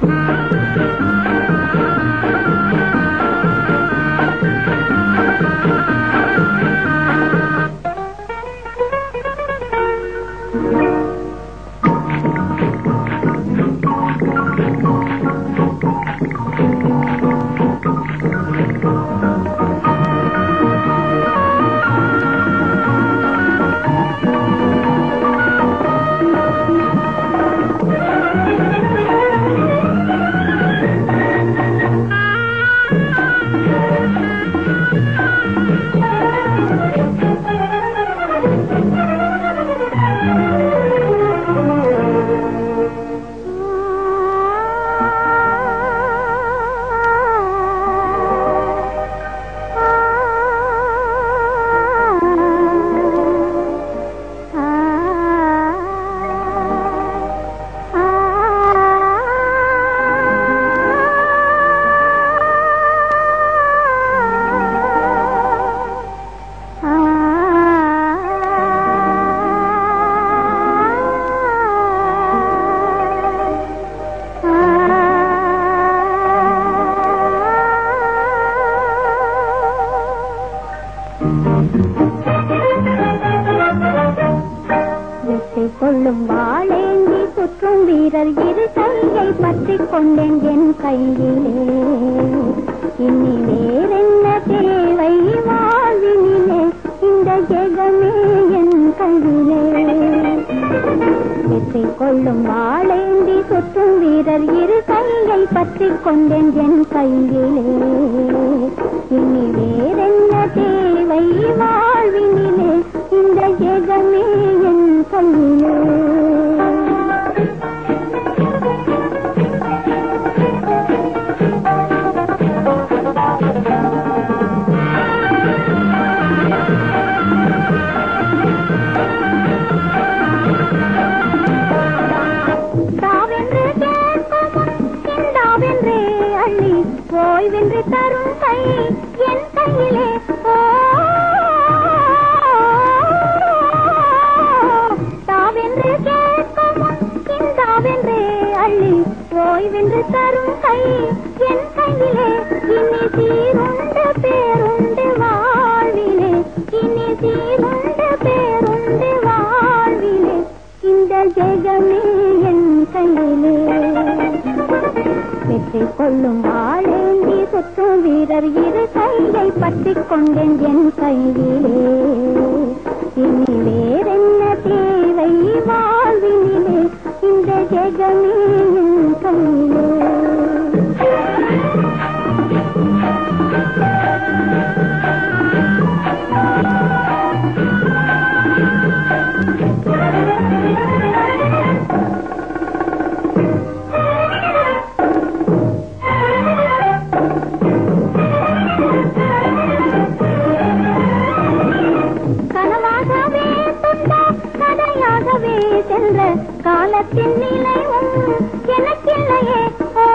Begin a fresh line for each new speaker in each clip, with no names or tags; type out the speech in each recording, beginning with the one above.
வெற்றி கொள்ளும் வாழேந்தி சுற்றும் வீரர் இரு கையை பற்றிக் கொண்டேன் என் கையிலே இனி வேறென்ன தேவை வாழ்வினிலே இந்த ஜெகமே என் கையிலே வெற்றி கொள்ளும் வாழேந்தி சுற்றும் வீரர் இரு கையை பற்றிக் கொண்டேன் என் கையிலே இனி வேறென்ன தேவை வாழ்வினிலே இந்த ஜெகமே என் கையிலே தாவென்று கேட்கும் இந்தாவென்றே அள்ளி ஓய்வென்று தரும் கை என் கையிலே ஓ தாவென்று கேட்கும் இந்தாவென்றே அள்ளி ஓய்வென்று தரும் கை என் கையிலே இனி சீருண்டு பேருண்டு வாழ்விலே இனி சீருண்டு பேருண்டு வாழ்விலே இந்த ஜெகமே என் கையிலே வெற்றி கொள்ளும் வாழேந்தி சுற்றும் வீரர் இரு கையை பற்றிக் கொண்டேன் என் கையிலே இனி வேறென்ன தேவை வாழ்வினிலே இந்த ஜெகமே என் கையிலே கனவாகவே துண்டா கதையாகவே சென்ற காலத்தின் நிலைவும் எனக்கில்லையே ஓ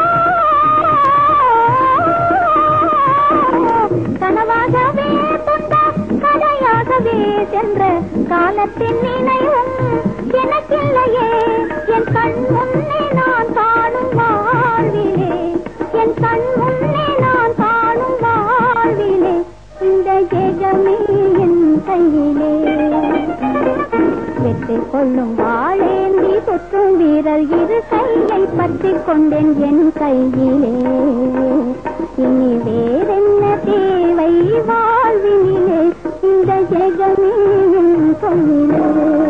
கனவாகவே துண்டா கதையாகவே சென்ற காலத்தின் நினைவும் எனக்கில்லையே என் கண் முன்னே நான் காணும் வாழ்விலே என் கண் முன்னே நான் காணும் வாழ்விலே இந்த ஜெகமே என் கையிலே வெற்றி கொள்ளும் வாழேந்தி சுற்றும் வீரர் இரு கையை பற்றிக் கொண்டேன் என் கையிலே இனி வேறென்ன தேவை வாழ்வினிலே இந்த ஜெகமே என் கையிலே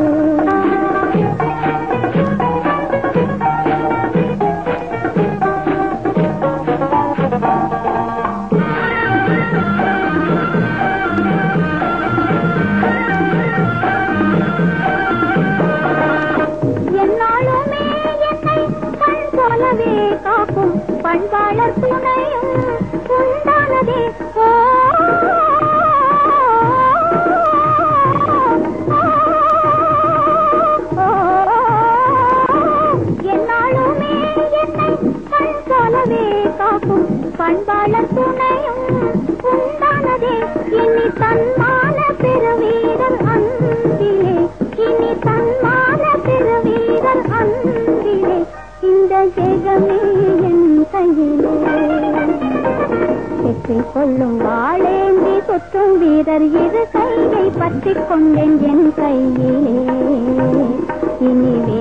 என்னாலுமே என்னை கண் போலவே காக்கும் பண்பாளர் துணையும் உண்டானதே ஓ என்னாலுமே என்னை கண் போலவே காக்கும் பண்பாளர் துணையும் உண்டானதே இனி தன்மான பெருவீரர் அன்பிலே இனி தன்மான பெருவீரர் அன்பிலே இந்த ஜெகமே வெற்றி கொள்ளும் வாழேந்தி சுற்றும் வீரர் இரு கையை பற்றிக் கொண்டேன் என் கையிலே இனி